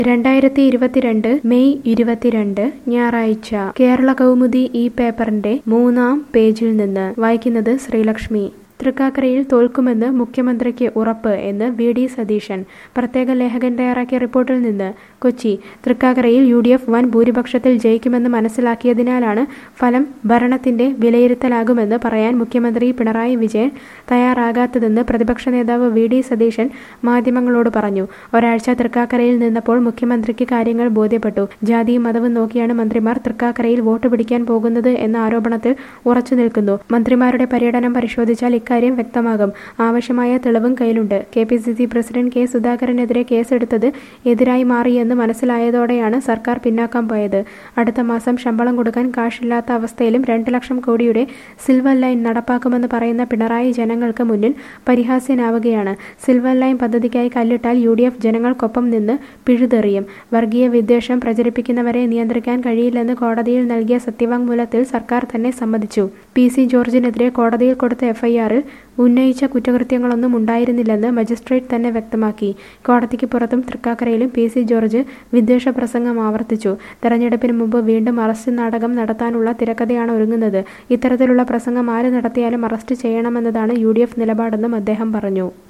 രണ്ടായിരത്തി ഇരുപത്തിരണ്ട് മെയ് ഇരുപത്തിരണ്ട് ഞായറാഴ്ച കേരള കൗമുദി ഈ പേപ്പറിന്റെ മൂന്നാം പേജിൽ നിന്ന് വായിക്കുന്നത് ശ്രീലക്ഷ്മി തൃക്കാക്കരയിൽ തോൽക്കുമെന്ന് മുഖ്യമന്ത്രിക്ക് ഉറപ്പ് എന്ന് വി ഡി സതീശൻ പ്രത്യേക ലേഖകൻ തയ്യാറാക്കിയ റിപ്പോർട്ടിൽ നിന്ന് കൊച്ചി തൃക്കാക്കരയിൽ യു ഡി എഫ് വൻ ഭൂരിപക്ഷത്തിൽ ജയിക്കുമെന്ന് മനസ്സിലാക്കിയതിനാലാണ് ഫലം ഭരണത്തിന്റെ വിലയിരുത്തലാകുമെന്ന് പറയാൻ മുഖ്യമന്ത്രി പിണറായി വിജയൻ തയ്യാറാകാത്തതെന്ന് പ്രതിപക്ഷ നേതാവ് വി ഡി സതീശൻ മാധ്യമങ്ങളോട് പറഞ്ഞു ഒരാഴ്ച തൃക്കാക്കരയിൽ നിന്നപ്പോൾ മുഖ്യമന്ത്രിക്ക് കാര്യങ്ങൾ ബോധ്യപ്പെട്ടു ജാതിയും മതവും നോക്കിയാണ് മന്ത്രിമാർ തൃക്കാക്കരയിൽ വോട്ട് പിടിക്കാൻ പോകുന്നത് എന്ന ആരോപണത്തിൽ ഉറച്ചു നിൽക്കുന്നു മന്ത്രിമാരുടെ പര്യടനം പരിശോധിച്ചാൽ ഇക്കാര്യം വ്യക്തമാകും ആവശ്യമായ തെളിവും കയ്യിലുണ്ട് K P C C president K സുധാകരനെതിരെ കേസെടുത്തത് എതിരായി മാറിയെന്ന് മനസ്സിലായതോടെയാണ് സർക്കാർ പിന്നാക്കം പോയത് അടുത്ത മാസം ശമ്പളം കൊടുക്കാൻ കാശില്ലാത്ത അവസ്ഥയിലും രണ്ട് ലക്ഷം കോടിയുടെ സിൽവർ ലൈൻ നടപ്പാക്കുമെന്ന് പറയുന്ന പിണറായി ജനങ്ങൾക്ക് മുന്നിൽ പരിഹാസ്യനാവുകയാണ് സിൽവർ ലൈൻ പദ്ധതിക്കായി കല്ലിട്ടാൽ യു ഡി എഫ് ജനങ്ങൾക്കൊപ്പം നിന്ന് പിഴുതെറിയും വർഗീയ വിദ്വേഷം പ്രചരിപ്പിക്കുന്നവരെ നിയന്ത്രിക്കാൻ കഴിയില്ലെന്ന് കോടതിയിൽ നൽകിയ സത്യവാങ്മൂലത്തിൽ സർക്കാർ തന്നെ സമ്മതിച്ചു പി സി ജോർജിനെതിരെ കോടതിയിൽ കൊടുത്ത എഫ്ഐആറിൽ ഉന്നയിച്ച കുറ്റകൃത്യങ്ങളൊന്നും ഉണ്ടായിരുന്നില്ലെന്ന് മജിസ്ട്രേറ്റ് തന്നെ വ്യക്തമാക്കി കോടതിക്ക് പുറത്തും തൃക്കാക്കരയിലും പി സി ജോർജ് വിദ്വേഷ പ്രസംഗം ആവർത്തിച്ചു തെരഞ്ഞെടുപ്പിന് മുമ്പ് വീണ്ടും അറസ്റ്റ് നാടകം നടത്താനുള്ള തിരക്കഥയാണ് ഒരുങ്ങുന്നത് ഇത്തരത്തിലുള്ള പ്രസംഗം ആര് നടത്തിയാലും അറസ്റ്റ് ചെയ്യണമെന്നതാണ് യു നിലപാടെന്നും അദ്ദേഹം പറഞ്ഞു